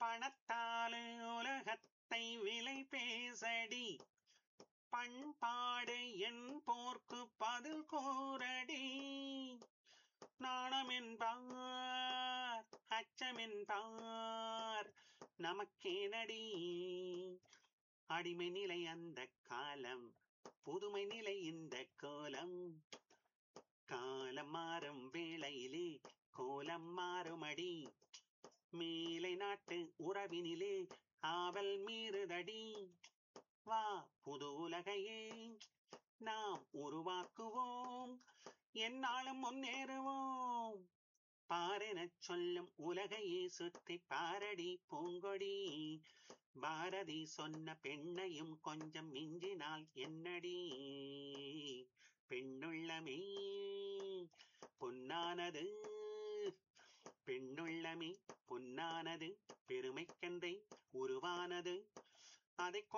பணத்தாலே உலகத்தை விலை பேசடி பண்பாடு என் போர்க்கு பதில் கூறடி நாணமென்பார் அச்சமென்பார் நமக்கேனடி அடிமை நிலை அந்த காலம் புதுமை நிலை இந்த கோலம் காலம் மாறும் வேளையிலே கோலம் மாறுமடி மேலை நாட்டு உறவினிலே ஆவல் மீறுதடி வா புது உலகையே நாம் உருவாக்குவோம் என்னாலும் முன்னேறுவோம் பாரெனச் சொல்லும் உலகையே சுற்றி பாரடி பூங்கொடி பாரதி சொன்ன பெண்ணையும் கொஞ்சம் மிஞ்சினால் என்னடி பெண்ணுள்ளமே பொன்னானது பெண்ணுள்ளமே பொன்னானது பெருமைக்கென்றே உருவானது அதை